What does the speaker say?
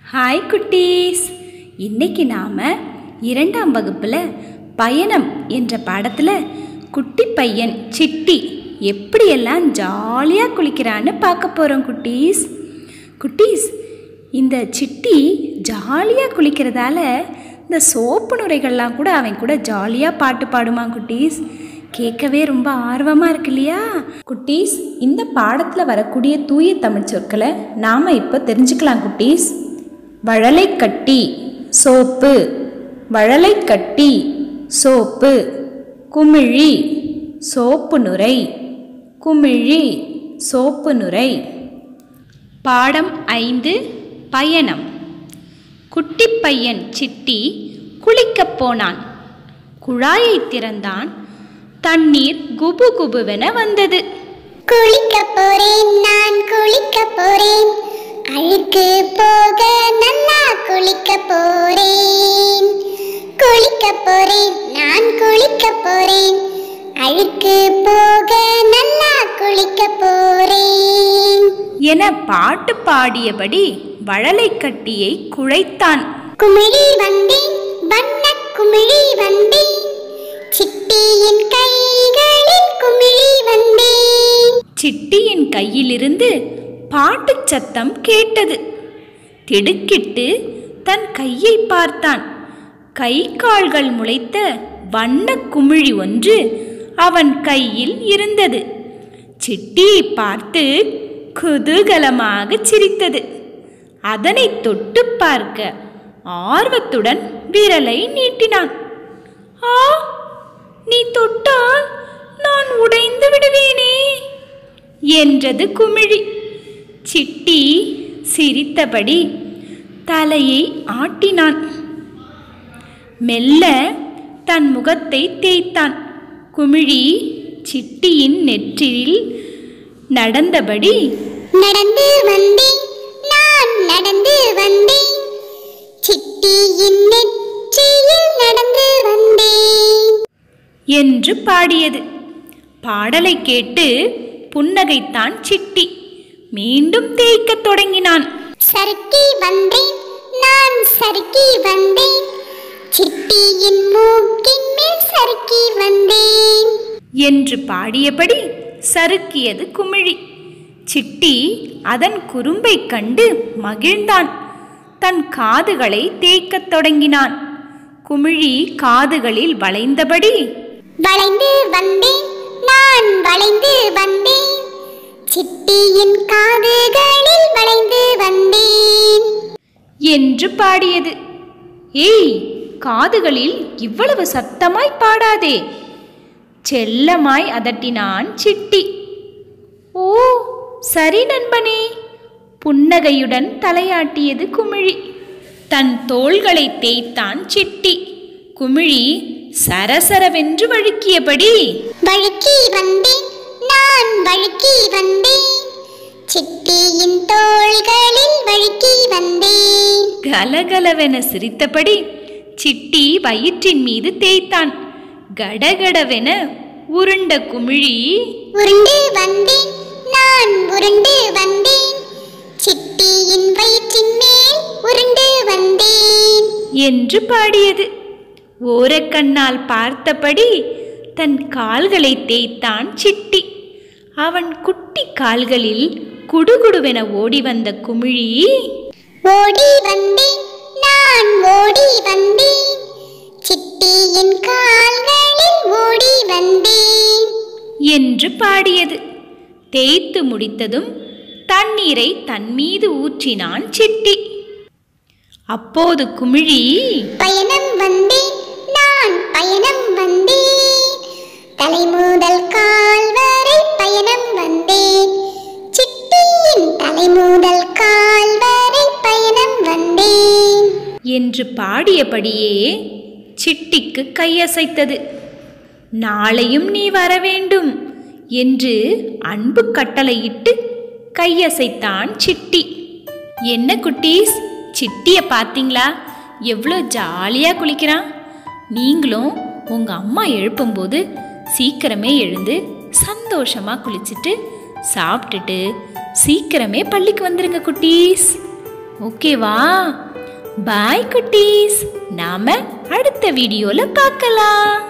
hi குட்டீஸ் இன்னைக்கு நாம் இரண்டாம் வகுப்பில் பயணம் என்ற பாடத்தில் குட்டி பையன் சிட்டி எப்படியெல்லாம் ஜாலியாக குளிக்கிறான்னு பார்க்க போகிறோம் குட்டீஸ் குட்டீஸ் இந்த சிட்டி ஜாலியாக குளிக்கிறதால இந்த சோப்பு நுரைகள்லாம் கூட அவன் கூட ஜாலியாக பாட்டு பாடுமா குட்டீஸ் கேட்கவே ரொம்ப ஆர்வமாக இருக்கு இல்லையா குட்டீஸ் இந்த பாடத்தில் வரக்கூடிய தூய தமிழ் சொற்களை நாம் இப்போ தெரிஞ்சுக்கலாம் குட்டீஸ் வழலைக்கட்டி சோப்பு வழலைக்கட்டி சோப்பு குமிழி சோப்பு நுரை குமிழி சோப்பு நுரை பாடம் ஐந்து பயணம் குட்டிப் பையன் சிட்டி குளிக்கப் போனான் குழாயை திறந்தான் தண்ணீர் குபு குபுவென வந்தது குளிக்க போறேன் நான் குளிக்க போறேன் அழுக்கு போக நல்லா குளிக்க போறேன் குளிக்க போறேன் நான் குளிக்க போறேன் அழுக்கு போக நல்லா குளிக்க போறேன் என பாட்டு பாடியபடி வழலைக்கட்டியை குழைத்தான் குமிழி வந்தேன் வண்ண குமிழி வந்தேன் சிட்டியின் கைகளில் குமிழி வந்தேன் சிட்டியின் கையிலிருந்து பாட்டுச் சத்தம் கேட்டது திடுக்கிட்டு தன் கையை பார்த்தான் கை கால்கள் முளைத்த வண்ண குமிழி ஒன்று அவன் கையில் இருந்தது சிட்டியை பார்த்து குதூகலமாக சிரித்தது அதனை தொட்டு பார்க்க ஆர்வத்துடன் விரலை நீட்டினான் ஆ நீ தொட்டால் நான் உடைந்து விடுவேனே என்றது குமிழி சிட்டி சிரித்தபடி தலையை ஆட்டினான் மெல்ல தன் முகத்தை தேய்த்தான் குமிழி சிட்டியின் நெற்றியில் நடந்தபடி நடந்து வந்தேன் நான் நடந்து வந்தேன் சிட்டியின் நெற்றியில் நடந்து வந்தேன் என்று பாடியது பாடலை கேட்டு புன்னகைத்தான் சிட்டி மீண்டும் தேய்க்கத் தொடங்கினான் சறுக்கி வந்தேன் நான் சறுக்கி வந்தேன் சிட்டியின் மூக்கின் மேல் சறுக்கி வந்தேன் என்று பாடியபடி சறுக்கியது குமிழி சிட்டி அதன் குறும்பைக் கண்டு மகிழ்ந்தான் தன் காதுகளை தேய்க்கத் தொடங்கினான் குமிழி காதுகளில் வளைந்தபடி வளைந்து வந்தேன் நான் வளைந்து வந்தேன் சிட்டியின் காதுகளில் வளைந்து வந்தேன் என்று பாடியது ஏய் காதுகளில் இவ்வளவு சத்தமாய் பாடாதே செல்லமாய் அதட்டினான் சிட்டி ஓ சரி நண்பனே புன்னகையுடன் தலையாட்டியது குமிழி தன் தோள்களை தேய்த்தான் சிட்டி குமிழி சரசரவென்று வழுக்கியபடி வழுக்கி வந்தேன் நான் வழுக்கி வந்தேன் சிட்டியின் தோள்களில் வழுக்கி வந்தேன் கலகலவென சிரித்தபடி சிட்டி வயிற்றின் மீது தேய்த்தான் கடகடவென உருண்ட குமிழி உருண்டு வந்தேன் நான் உருண்டு வந்தேன் சிட்டியின் வயிற்றின் மேல் உருண்டு வந்தேன் என்று பாடியது ஓரக்கண்ணால் பார்த்தபடி தன் கால்களை தேய்த்தான் சிட்டி அவன் குட்டி கால்களில் குடுகுடுவென ஓடி வந்த குமிழி ஓடி வந்தேன் நான் ஓடி வந்தேன் சிட்டியின் கால்களில் ஓடி வந்தேன் என்று பாடியது தேய்த்து முடித்ததும் தண்ணீரை தன் மீது ஊற்றினான் சிட்டி அப்போது குமிழி பயணம் வந்தேன் நான் பயணம் வந்தேன் தலை முதல் கால் வரை பயணம் வந்தேன் சிட்டியின் தலை முதல் கால் வரை பயணம் வந்தேன் என்று பாடியபடியே சிட்டிக்கு கையசைத்தது நாளையும் நீ வர வேண்டும் என்று அன்பு கட்டளையிட்டு கையசைத்தான் சிட்டி என்ன குட்டீஸ் சிட்டியை பார்த்தீங்களா எவ்வளோ ஜாலியாக குளிக்கிறான் நீங்களும் உங்கள் அம்மா எழுப்பும்போது சீக்கிரமே எழுந்து சந்தோஷமாக குளிச்சுட்டு சாப்பிட்டுட்டு சீக்கிரமே பள்ளிக்கு வந்துருங்க குட்டீஸ் ஓகேவா பாய் குட்டீஸ் நாம அடுத்த வீடியோல பார்க்கலாம்